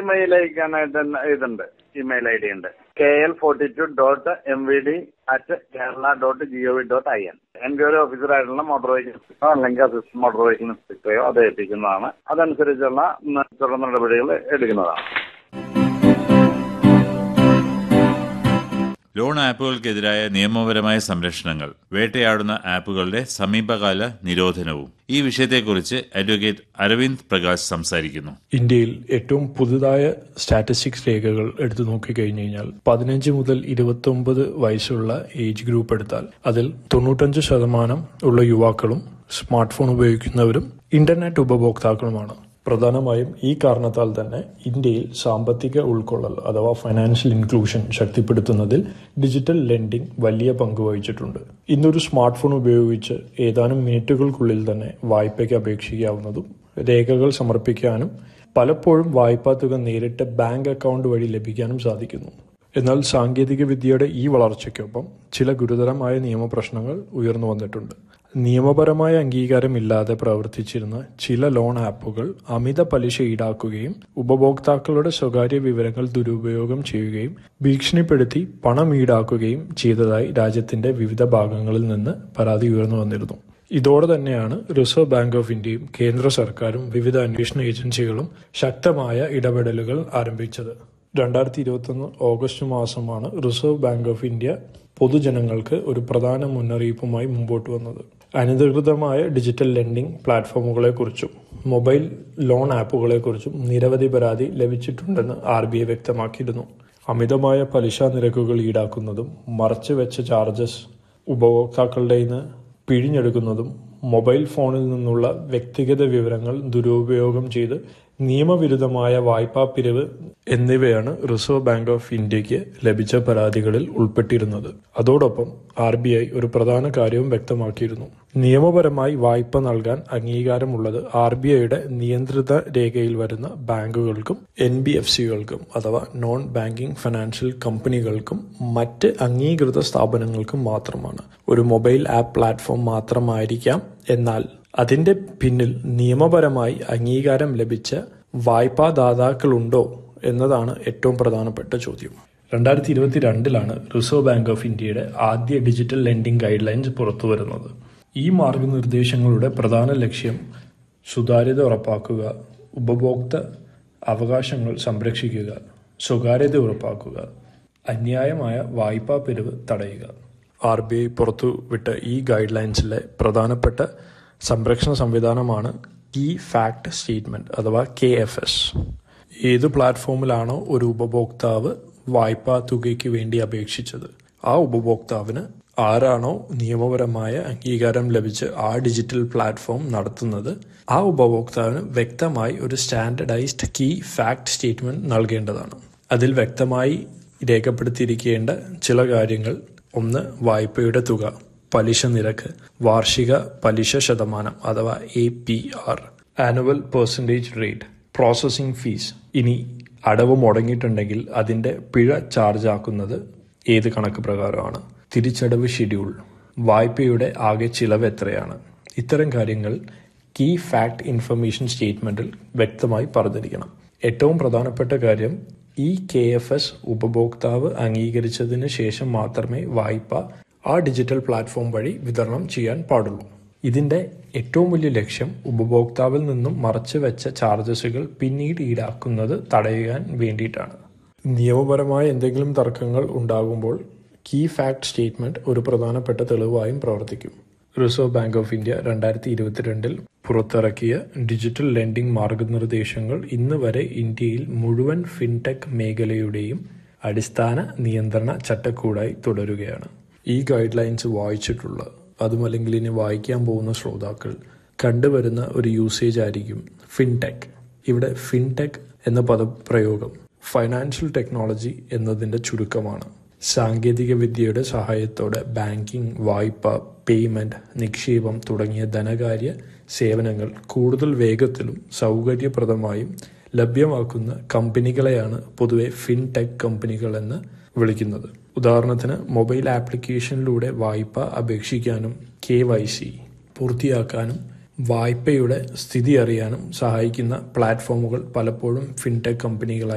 email അയക്കാനായിട്ട് ഇതുണ്ട് email I D ഉണ്ട് K L forty two dot M V D at Kerala dot G O V dot I N enquiry ഓഫീസറായിട്ടുള്ള motor vehicle ഇൻസ്പെക്ടറോ അല്ലെങ്കിൽ assistant motor vehicle ഇൻസ്പെക്ടറെയോ അത് ഏൽപ്പിക്കുന്നതാണ് അതനുസരിച്ചുള്ള തുടർ നടപടികൾ എടുക്കുന്നതാണ് ലോൺ ആപ്പുകൾക്കെതിരായ നിയമപരമായ സംരക്ഷണങ്ങൾ വേട്ടയാടുന്ന ആപ്പുകളുടെ സമീപകാല നിരോധനവും ഈ വിഷയത്തെക്കുറിച്ച് അഡ്വക്കേറ്റ് അരവിന്ദ് പ്രകാശ് സംസാരിക്കുന്നു ഇന്ത്യയിൽ ഏറ്റവും പുതുതായ സ്റ്റാറ്റിസ്റ്റിക്സ് രേഖകൾ എടുത്തു നോക്കിക്കഴിഞ്ഞു കഴിഞ്ഞാൽ പതിനഞ്ച് മുതൽ ഇരുപത്തി ഒമ്പത് വയസ്സുള്ള ഏജ് ഗ്രൂപ്പ് എടുത്താൽ അതിൽ തൊണ്ണൂറ്റഞ്ച് ശതമാനം ഉള്ള യുവാക്കളും സ്മാർട്ട് ഫോൺ ഉപയോഗിക്കുന്നവരും ഇന്റർനെറ്റ് ഉപഭോക്താക്കളുമാണ് പ്രധാനമായും ഈ കാരണത്താൽ തന്നെ ഇന്ത്യയിൽ സാമ്പത്തിക ഉൾക്കൊള്ളൽ അഥവാ ഫൈനാൻഷ്യൽ ഇൻക്ലൂഷൻ ശക്തിപ്പെടുത്തുന്നതിൽ ഡിജിറ്റൽ ലെൻഡിംഗ് വലിയ പങ്ക് വഹിച്ചിട്ടുണ്ട് ഇന്നൊരു സ്മാർട്ട് ഫോൺ ഉപയോഗിച്ച് ഏതാനും മിനിറ്റുകൾക്കുള്ളിൽ തന്നെ വായ്പയ്ക്ക് അപേക്ഷിക്കാവുന്നതും രേഖകൾ സമർപ്പിക്കാനും പലപ്പോഴും വായ്പാ തുക നേരിട്ട് ബാങ്ക് അക്കൗണ്ട് വഴി ലഭിക്കാനും സാധിക്കുന്നു എന്നാൽ സാങ്കേതിക വിദ്യയുടെ ഈ വളർച്ചയ്ക്കൊപ്പം ചില ഗുരുതരമായ നിയമപ്രശ്നങ്ങൾ ഉയർന്നു വന്നിട്ടുണ്ട് നിയമപരമായ അംഗീകാരമില്ലാതെ പ്രവർത്തിച്ചിരുന്ന ചില ലോൺ ആപ്പുകൾ അമിത പലിശ ഈടാക്കുകയും ഉപഭോക്താക്കളുടെ സ്വകാര്യ വിവരങ്ങൾ ദുരുപയോഗം ചെയ്യുകയും ഭീഷണിപ്പെടുത്തി പണം ഈടാക്കുകയും ചെയ്തതായി രാജ്യത്തിന്റെ വിവിധ ഭാഗങ്ങളിൽ നിന്ന് പരാതി ഉയർന്നു വന്നിരുന്നു ഇതോടെ തന്നെയാണ് റിസർവ് ബാങ്ക് ഓഫ് ഇന്ത്യയും കേന്ദ്ര സർക്കാരും വിവിധ അന്വേഷണ ഏജൻസികളും ശക്തമായ ഇടപെടലുകൾ ആരംഭിച്ചത് രണ്ടായിരത്തി ഇരുപത്തൊന്ന് ഓഗസ്റ്റ് മാസമാണ് റിസർവ് ബാങ്ക് ഓഫ് ഇന്ത്യ പൊതുജനങ്ങൾക്ക് ഒരു പ്രധാന മുന്നറിയിപ്പുമായി മുമ്പോട്ട് വന്നത് അനധികൃതമായ ഡിജിറ്റൽ ലെൻഡിംഗ് പ്ലാറ്റ്ഫോമുകളെക്കുറിച്ചും മൊബൈൽ ലോൺ ആപ്പുകളെക്കുറിച്ചും നിരവധി പരാതി ലഭിച്ചിട്ടുണ്ടെന്ന് ആർ ബി ഐ വ്യക്തമാക്കിയിരുന്നു അമിതമായ പലിശ നിരക്കുകൾ ഈടാക്കുന്നതും മറച്ചുവെച്ച ചാർജസ് ഉപഭോക്താക്കളുടെ നിന്ന് പിഴിഞ്ഞെടുക്കുന്നതും മൊബൈൽ ഫോണിൽ നിന്നുള്ള വ്യക്തിഗത വിവരങ്ങൾ ദുരുപയോഗം ചെയ്ത് നിയമവിരുദ്ധമായ വായ്പാ പിരിവ് എന്നിവയാണ് റിസർവ് ബാങ്ക് ഓഫ് ഇന്ത്യക്ക് ലഭിച്ച പരാതികളിൽ ഉൾപ്പെട്ടിരുന്നത് അതോടൊപ്പം ആർ ബി ഐ ഒരു പ്രധാന കാര്യവും വ്യക്തമാക്കിയിരുന്നു നിയമപരമായി വായ്പ നൽകാൻ അംഗീകാരമുള്ളത് ആർ ബി ഐയുടെ നിയന്ത്രിത രേഖയിൽ വരുന്ന ബാങ്കുകൾക്കും എൻ ബി എഫ് സികൾക്കും അഥവാ നോൺ ബാങ്കിംഗ് ഫിനാൻഷ്യൽ കമ്പനികൾക്കും മറ്റ് അംഗീകൃത സ്ഥാപനങ്ങൾക്കും മാത്രമാണ് ഒരു മൊബൈൽ ആപ്പ് പ്ലാറ്റ്ഫോം മാത്രമായിരിക്കാം എന്നാൽ അതിന്റെ പിന്നിൽ നിയമപരമായി അംഗീകാരം ലഭിച്ച വായ്പാദാതാക്കളുണ്ടോ എന്നതാണ് ഏറ്റവും പ്രധാനപ്പെട്ട ചോദ്യം രണ്ടായിരത്തി ഇരുപത്തിരണ്ടിലാണ് റിസർവ് ബാങ്ക് ഓഫ് ഇന്ത്യയുടെ ആദ്യ ഡിജിറ്റൽ ലെൻഡിംഗ് ഗൈഡ് ലൈൻസ് പുറത്തുവരുന്നത് ഈ മാർഗനിർദ്ദേശങ്ങളുടെ പ്രധാന ലക്ഷ്യം സുതാര്യത ഉറപ്പാക്കുക ഉപഭോക്തൃ അവകാശങ്ങൾ സംരക്ഷിക്കുക സ്വകാര്യത ഉറപ്പാക്കുക അന്യായമായ വായ്പാ പിരിവ് തടയുക ആർ ബി ഐ പുറത്തുവിട്ട ഈ ഗൈഡ് ലൈൻസിലെ പ്രധാനപ്പെട്ട സംരക്ഷണ സംവിധാനമാണ് കീ ഫാക്ട് സ്റ്റേറ്റ്മെന്റ് അഥവാ കെ എഫ് എസ് ഏത് പ്ലാറ്റ്ഫോമിലാണോ ഒരു ഉപഭോക്താവ് വായ്പാ തുകയ്ക്ക് വേണ്ടി അപേക്ഷിച്ചത് ആ ഉപഭോക്താവിന് ആരാണോ നിയമപരമായ അംഗീകാരം ലഭിച്ച് ആ ഡിജിറ്റൽ പ്ലാറ്റ്ഫോം നടത്തുന്നത് ആ ഉപഭോക്താവിന് വ്യക്തമായി ഒരു സ്റ്റാൻഡർഡൈസ്ഡ് കീ ഫാക്ട് സ്റ്റേറ്റ്മെന്റ് നൽകേണ്ടതാണ് അതിൽ വ്യക്തമായി രേഖപ്പെടുത്തിയിരിക്കേണ്ട ചില കാര്യങ്ങൾ ഒന്ന് വായ്പയുടെ തുക പലിശ നിരക്ക് വാർഷിക പലിശ ശതമാനം അഥവാ A P R annual percentage rate processing fees ഇനി അടവ് മുടങ്ങിയിട്ടുണ്ടെങ്കിൽ അതിന്റെ പിഴ ചാർജ് ആക്കുന്നത് ഏത് കണക്ക് പ്രകാരമാണ് തിരിച്ചടവ് ഷെഡ്യൂൾ വായ്പയുടെ ആകെ ചിലവ് എത്രയാണ് ഇത്തരം കാര്യങ്ങൾ കീ ഫാക്ട് ഇൻഫർമേഷൻ സ്റ്റേറ്റ്മെന്റിൽ വ്യക്തമായി പറഞ്ഞിരിക്കണം ഏറ്റവും പ്രധാനപ്പെട്ട കാര്യം ഈ കെ എഫ് എസ് ഉപഭോക്താവ് അംഗീകരിച്ചതിന് ശേഷം മാത്രമേ വായ്പ ആ ഡിജിറ്റൽ പ്ലാറ്റ്ഫോം വഴി വിതരണം ചെയ്യാൻ പാടുള്ളൂ ഇതിന്റെ ഏറ്റവും വലിയ ലക്ഷ്യം ഉപഭോക്താവിൽ നിന്നും മറച്ചു വെച്ച ചാർജസുകൾ പിന്നീട് ഈടാക്കുന്നത് തടയാൻ വേണ്ടിയിട്ടാണ് നിയമപരമായ എന്തെങ്കിലും തർക്കങ്ങൾ ഉണ്ടാകുമ്പോൾ കീ ഫാക്ട് സ്റ്റേറ്റ്മെന്റ് ഒരു പ്രധാനപ്പെട്ട തെളിവായും പ്രവർത്തിക്കും റിസർവ് ബാങ്ക് ഓഫ് ഇന്ത്യ രണ്ടായിരത്തി ഇരുപത്തിരണ്ടിൽ പുറത്തിറക്കിയ ഡിജിറ്റൽ ലെൻഡിംഗ് മാർഗനിർദ്ദേശങ്ങൾ ഇന്ന് വരെ ഇന്ത്യയിൽ മുഴുവൻ ഫിൻടെക് മേഖലയുടെയും അടിസ്ഥാന നിയന്ത്രണ ചട്ടക്കൂടായി തുടരുകയാണ് ഈ ഗൈഡ് ലൈൻസ് വായിച്ചിട്ടുള്ള അതുമല്ലെങ്കിൽ ഇനി വായിക്കാൻ പോകുന്ന ശ്രോതാക്കൾ കണ്ടുവരുന്ന ഒരു യൂസേജ് ആയിരിക്കും ഫിൻടെക് ഇവിടെ ഫിൻടെക് എന്ന പദപ്രയോഗം ഫൈനാൻഷ്യൽ ടെക്നോളജി എന്നതിന്റെ ചുരുക്കമാണ് സാങ്കേതിക വിദ്യയുടെ സഹായത്തോടെ ബാങ്കിംഗ് വായ്പ പേയ്മെന്റ് നിക്ഷേപം തുടങ്ങിയ ധനകാര്യ സേവനങ്ങൾ കൂടുതൽ വേഗത്തിലും സൗകര്യപ്രദമായും ലഭ്യമാക്കുന്ന കമ്പനികളെയാണ് പൊതുവെ ഫിൻടെക് കമ്പനികൾ എന്ന് വിളിക്കുന്നത് ഉദാഹരണത്തിന് മൊബൈൽ ആപ്ലിക്കേഷനിലൂടെ വായ്പ അപേക്ഷിക്കാനും കെ വൈ സി പൂർത്തിയാക്കാനും വായ്പയുടെ സ്ഥിതി അറിയാനും സഹായിക്കുന്ന പ്ലാറ്റ്ഫോമുകൾ പലപ്പോഴും ഫിൻടെക് കമ്പനികളായി